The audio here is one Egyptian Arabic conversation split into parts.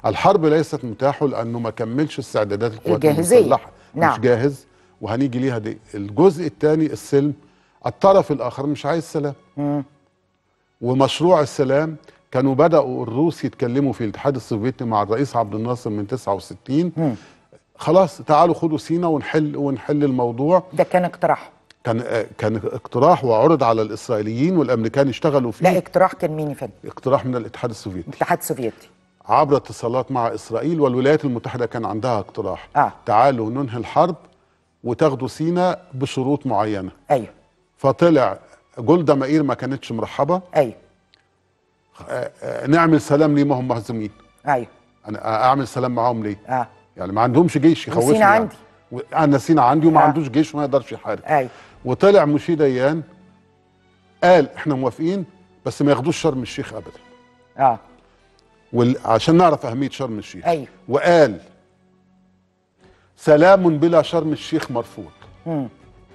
الحرب ليست متاحه لانه ما كملش استعدادات القوات الجاهزية. المسلحه نعم. مش جاهز وهنيجي ليها دي الجزء الثاني السلم الطرف الاخر مش عايز سلام ومشروع السلام كانوا بداوا الروس يتكلموا في الاتحاد السوفيتي مع الرئيس عبد الناصر من 69 خلاص تعالوا خدوا سينا ونحل ونحل الموضوع ده كان اقتراح كان آه، كان اقتراح وعرض على الاسرائيليين والامريكان اشتغلوا فيه لا اقتراح كان مين يا فندم اقتراح من الاتحاد السوفيتي الاتحاد السوفيتي عبر اتصالات مع اسرائيل والولايات المتحده كان عندها اقتراح آه. تعالوا ننهي الحرب وتاخدوا سينا بشروط معينه ايوه فطلع جولدا مائير ما كانتش مرحبه ايوه آه، آه، نعمل سلام ليه ما هم مهزومين ايوه انا اعمل سلام معاهم ليه اه يعني ما عندهمش جيش يخوفني وسينا يعني. عندي. و- انا سينا عندي وما آه. عندوش جيش وما يقدرش يحارب ايوه وطلع مشي ديان قال احنا موافقين بس ما ياخدوش شرم الشيخ ابدا اه وال... عشان نعرف اهميه شرم الشيخ ايوه وقال سلام بلا شرم الشيخ مرفوض مم.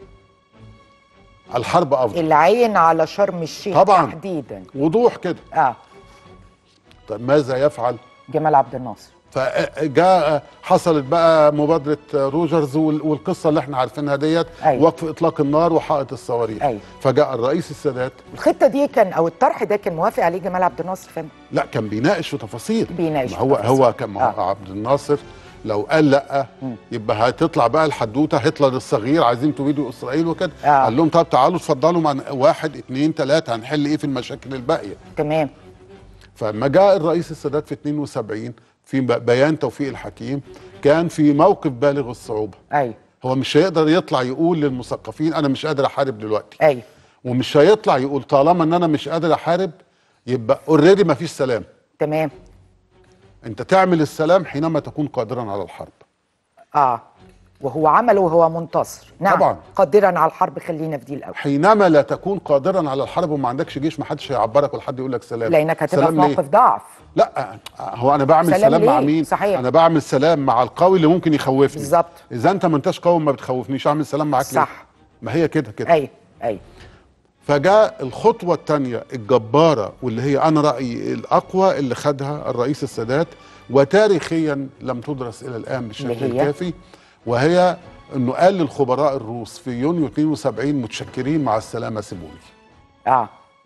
الحرب افضل العين على شرم الشيخ طبعاً. تحديدا وضوح كده اه طب ماذا يفعل جمال عبد الناصر فجاء حصلت بقى مبادره روجرز وال- والقصه اللي احنا عارفينها ديت أيوة. وقف اطلاق النار وحائط الصواريخ أيوة. فجاء الرئيس السادات الخطه دي كان او الطرح ده كان موافق عليه جمال عبد الناصر فندم لا كان بيناقش في تفاصيل بيناقش ما في هو تفاصيل. هو كان ما هو آه. عبد الناصر لو قال لا يبقى هتطلع بقى الحدوته هتلر الصغير عايزين تبيدوا اسرائيل وكده آه. قال لهم طب تعالوا اتفضلوا مع واحد اتنين تلاته هنحل ايه في المشاكل الباقيه تمام فلما جاء الرئيس السادات في 72 في ب- بيان توفيق الحكيم كان في موقف بالغ الصعوبه ايوه هو مش هيقدر يطلع يقول للمثقفين انا مش قادر احارب دلوقتي ايوه ومش هيطلع يقول طالما ان انا مش قادر احارب يبقى اوريدي مفيش سلام تمام انت تعمل السلام حينما تكون قادرا على الحرب اه وهو عمله وهو منتصر نعم طبعاً. قادرا على الحرب خلينا في دي الاول حينما لا تكون قادرا على الحرب وما عندكش جيش ما حدش هيعبرك ولا حد يقول لك سلام لانك هتبقى في سلام ليه؟ موقف ضعف لا هو انا بعمل سلام سلام, مع ليه؟ مين صحيح. انا بعمل سلام مع القوي اللي ممكن يخوفني بالظبط. اذا انت ما انتش قوي ما بتخوفنيش اعمل سلام معاك ليه؟ صح. ما هي كده كده ايوه ايوه فجاء الخطوة الثانية الجبارة واللي هي أنا رأيي الأقوى اللي خدها الرئيس السادات وتاريخيا لم تدرس إلى الآن بالشكل اللي هي؟ الكافي وهي أنه قال للخبراء الروس في يونيو 72 متشكرين مع السلامة سيبوني اه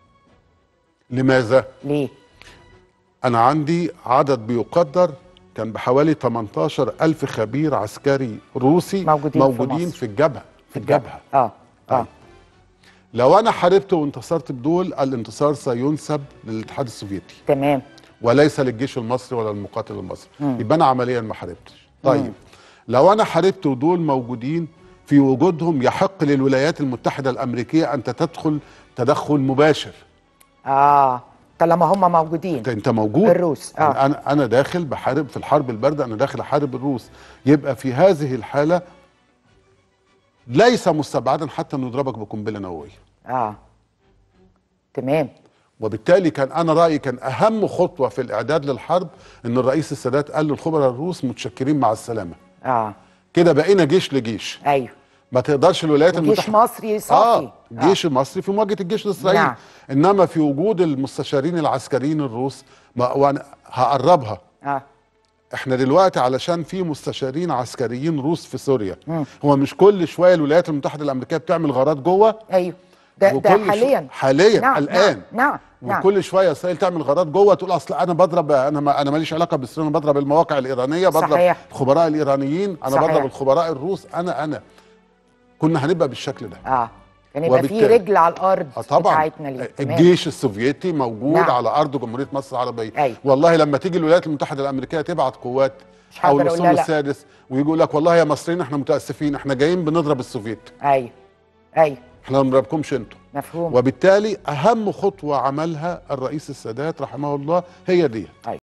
لماذا؟ ليه أنا عندي عدد بيقدر كان بحوالي 18 ألف خبير عسكري روسي موجودين في موجودين مصر. في الجبهة في الجبهة اه اه لو أنا حاربت وانتصرت بدول الانتصار سينسب للاتحاد السوفيتي تمام وليس للجيش المصري ولا المقاتل المصري يبقى انا عمليا ما حاربتش طيب لو انا حاربت ودول موجودين في وجودهم يحق للولايات المتحده الامريكيه ان تدخل تدخل مباشر اه طالما هم موجودين انت انت موجود الروس، آه. انا انا داخل بحارب في الحرب البارده انا داخل احارب الروس يبقى في هذه الحاله ليس مستبعدا حتى ان نضربك بقنبله نوويه اه تمام وبالتالي كان انا رايي كان اهم خطوه في الاعداد للحرب ان الرئيس السادات قال للخبراء الروس متشكرين مع السلامه اه كده بقينا جيش لجيش ايوه ما تقدرش الولايات جيش المتحده مصري صافي اه الجيش المصري في مواجهه الجيش الاسرائيلي نعم. انما في وجود المستشارين العسكريين الروس ما وانا هقربها اه احنا دلوقتي علشان في مستشارين عسكريين روس في سوريا هو مش كل شويه الولايات المتحده الامريكيه بتعمل غارات جوه ايوه ده ده وكل شو- حاليا حاليا نعم الان نعم نعم, نعم. وكل شويه اسرائيل تعمل غارات جوه تقول اصل انا بضرب انا ما انا ماليش علاقه باسرائيل انا بضرب المواقع الايرانيه بضرب صحيح. الخبراء الايرانيين انا صحيح. بضرب الخبراء الروس انا انا كنا هنبقى بالشكل ده اه كان يبقى في وبالتالي- رجل على الارض آه طبعا بتاعتنا ليه تمام. الجيش السوفيتي موجود نعم. على ارض جمهوريه مصر العربيه أيوة. والله لما تيجي الولايات المتحده الامريكيه تبعت قوات مش او هقدر أقول الصوم لا لا. السادس ويجوا يقول لك والله يا مصريين احنا متاسفين احنا جايين بنضرب السوفيت ايوه ايوه احنا ما بنضربكمش انتوا مفهوم وبالتالي اهم خطوه عملها الرئيس السادات رحمه الله هي دي أيوة.